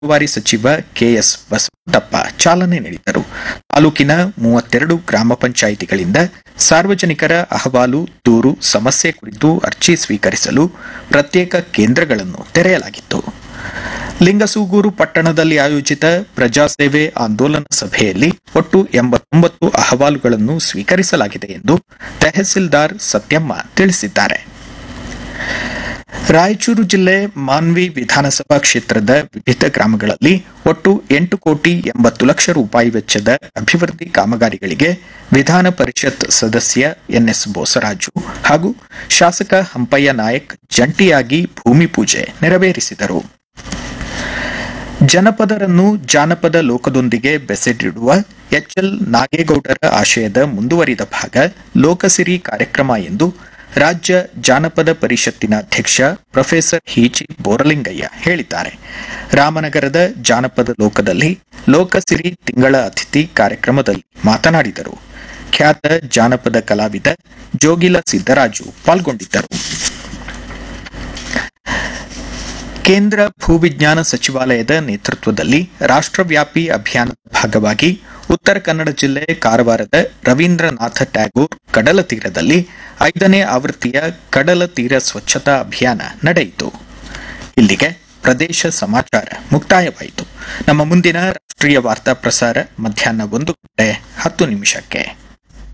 ಉಸ್ತುವಾರಿ ಸಚಿವ ಕೆಎಸ್ ಬಸವಂತಪ್ಪ ಚಾಲನೆ ನೀಡಿದರು ತಾಲೂಕಿನ ಮೂವತ್ತೆರಡು ಗ್ರಾಮ ಪಂಚಾಯಿತಿಗಳಿಂದ ಸಾರ್ವಜನಿಕರ ಅಹವಾಲು ದೂರು ಸಮಸ್ಯೆ ಕುರಿತು ಅರ್ಜಿ ಸ್ವೀಕರಿಸಲು ಪ್ರತ್ಯೇಕ ಕೇಂದ್ರಗಳನ್ನು ತೆರೆಯಲಾಗಿತ್ತು ಲಿಂಗಸೂಗೂರು ಪಟ್ಟಣದಲ್ಲಿ ಆಯೋಜಿತ ಪ್ರಜಾಸೇವೆ ಆಂದೋಲನ ಸಭೆಯಲ್ಲಿ ಒಟ್ಟು ಎಂಬತ್ತೊಂಬತ್ತು ಅಹವಾಲುಗಳನ್ನು ಸ್ವೀಕರಿಸಲಾಗಿದೆ ಎಂದು ತಹಸೀಲ್ದಾರ್ ಸತ್ಯಮ್ಮ ತಿಳಿಸಿದ್ದಾರೆ ರಾಯಚೂರು ಜಿಲ್ಲೆ ಮಾನ್ವಿ ವಿಧಾನಸಭಾ ಕ್ಷೇತ್ರದ ವಿವಿಧ ಗ್ರಾಮಗಳಲ್ಲಿ ಒಟ್ಟು ಎಂಟು ಕೋಟಿ ಎಂಬತ್ತು ಲಕ್ಷ ರೂಪಾಯಿ ವೆಚ್ಚದ ಅಭಿವೃದ್ಧಿ ಕಾಮಗಾರಿಗಳಿಗೆ ವಿಧಾನ ಪರಿಷತ್ ಸದಸ್ಯ ಎನ್ಎಸ್ ಬೋಸರಾಜು ಹಾಗೂ ಶಾಸಕ ಹಂಪಯ್ಯ ನಾಯಕ್ ಜಂಟಿಯಾಗಿ ಭೂಮಿ ಪೂಜೆ ನೆರವೇರಿಸಿದರು ಜನಪದರನ್ನು ಜಾನಪದ ಲೋಕದೊಂದಿಗೆ ಬೆಸೆದಿಡುವ ಎಚ್ಎಲ್ ನಾಗೇಗೌಡರ ಆಶಯದ ಮುಂದುವರಿದ ಭಾಗ ಲೋಕಸಿರಿ ಕಾರ್ಯಕ್ರಮ ಎಂದು ರಾಜ್ಯ ಜಾನಪದ ಪರಿಷತ್ತಿನ ಅಧ್ಯಕ್ಷ ಪ್ರೊಫೆಸರ್ ಹಿಜಿ ಬೋರಲಿಂಗಯ್ಯ ಹೇಳಿದ್ದಾರೆ ರಾಮನಗರದ ಜಾನಪದ ಲೋಕದಲ್ಲಿ ಲೋಕಸಿರಿ ತಿಂಗಳ ಅತಿಥಿ ಕಾರ್ಯಕ್ರಮದಲ್ಲಿ ಮಾತನಾಡಿದರು ಖ್ಯಾತ ಜಾನಪದ ಕಲಾವಿದ ಜೋಗಿಲ ಸಿದ್ದರಾಜು ಪಾಲ್ಗೊಂಡಿದ್ದರು ಕೇಂದ್ರ ಭೂವಿಜ್ಞಾನ ಸಚಿವಾಲಯದ ನೇತೃತ್ವದಲ್ಲಿ ರಾಷ್ಟ್ರವ್ಯಾಪಿ ಅಭಿಯಾನದ ಭಾಗವಾಗಿ ಉತ್ತರ ಕನ್ನಡ ಜಿಲ್ಲೆ ಕಾರವಾರದ ರವೀಂದ್ರನಾಥ ಟ್ಯಾಗೋರ್ ಕಡಲ ತೀರದಲ್ಲಿ ಐದನೇ ಆವೃತ್ತಿಯ ಕಡಲ ತೀರ ಸ್ವಚ್ಛತಾ ಅಭಿಯಾನ ನಡೆಯಿತು ಇಲ್ಲಿಗೆ ಪ್ರದೇಶ ಸಮಾಚಾರ ಮುಕ್ತಾಯವಾಯಿತು ನಮ್ಮ ಮುಂದಿನ ರಾಷ್ಟ್ರೀಯ ವಾರ್ತಾ ಪ್ರಸಾರ ಮಧ್ಯಾಹ್ನ ಒಂದು ಗಂಟೆ ಹತ್ತು ನಿಮಿಷಕ್ಕೆ